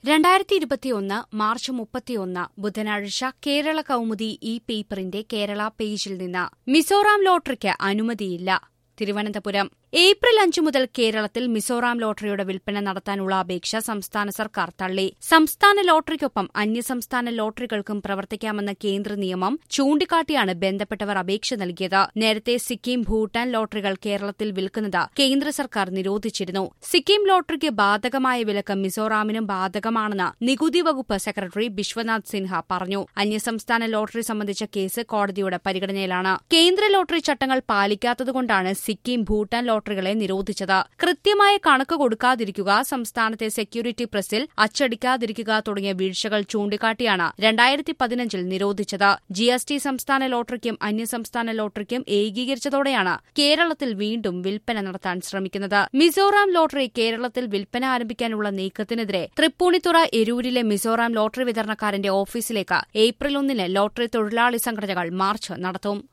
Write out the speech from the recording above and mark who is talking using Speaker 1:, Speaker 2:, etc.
Speaker 1: രണ്ടായിരത്തി ഇരുപത്തിയൊന്ന് മാർച്ച് മുപ്പത്തിയൊന്ന് ബുധനാഴ്ച കേരള കൗമുദി ഈ പേപ്പറിന്റെ കേരള പേജിൽ നിന്ന് മിസോറാം ലോട്ടറിക്ക് അനുമതിയില്ല തിരുവനന്തപുരം ഏപ്രിൽ അഞ്ചു മുതൽ കേരളത്തിൽ മിസോറാം ലോട്ടറിയുടെ വിൽപ്പന നടത്താനുള്ള അപേക്ഷ സംസ്ഥാന സർക്കാർ തള്ളി സംസ്ഥാന ലോട്ടറിക്കൊപ്പം അന്യസംസ്ഥാന ലോട്ടറികൾക്കും പ്രവർത്തിക്കാമെന്ന കേന്ദ്ര നിയമം ചൂണ്ടിക്കാട്ടിയാണ് ബന്ധപ്പെട്ടവർ അപേക്ഷ നൽകിയത് നേരത്തെ സിക്കിം ഭൂട്ടാൻ ലോട്ടറികൾ കേരളത്തിൽ വിൽക്കുന്നത് കേന്ദ്ര സർക്കാർ നിരോധിച്ചിരുന്നു സിക്കിം ലോട്ടറിക്ക് ബാധകമായ വിലക്ക് മിസോറാമിനും ബാധകമാണെന്ന് നികുതി വകുപ്പ് സെക്രട്ടറി ബിശ്വനാഥ് സിൻഹ പറഞ്ഞു അന്യസംസ്ഥാന ലോട്ടറി സംബന്ധിച്ച കേസ് കോടതിയുടെ പരിഗണനയിലാണ് കേന്ദ്ര ലോട്ടറി ചട്ടങ്ങൾ പാലിക്കാത്തതുകൊണ്ടാണ് സിക്കിം ഭൂട്ടാൻ ലോട്ടറികളെ നിരോധിച്ചത് കൃത്യമായ കണക്ക് കൊടുക്കാതിരിക്കുക സംസ്ഥാനത്തെ സെക്യൂരിറ്റി പ്രസിൽ അച്ചടിക്കാതിരിക്കുക തുടങ്ങിയ വീഴ്ചകൾ ചൂണ്ടിക്കാട്ടിയാണ് രണ്ടായിരത്തി പതിനഞ്ചിൽ നിരോധിച്ചത് ജി എസ് ടി സംസ്ഥാന ലോട്ടറിക്കും അന്യസംസ്ഥാന ലോട്ടറിക്കും ഏകീകരിച്ചതോടെയാണ് കേരളത്തിൽ വീണ്ടും വിൽപ്പന നടത്താൻ ശ്രമിക്കുന്നത് മിസോറാം ലോട്ടറി കേരളത്തിൽ വിൽപ്പന ആരംഭിക്കാനുള്ള നീക്കത്തിനെതിരെ തൃപ്പൂണിത്തുറ എരൂരിലെ മിസോറാം ലോട്ടറി വിതരണക്കാരന്റെ ഓഫീസിലേക്ക് ഏപ്രിൽ ഒന്നിന് ലോട്ടറി തൊഴിലാളി സംഘടനകൾ മാർച്ച് നടത്തും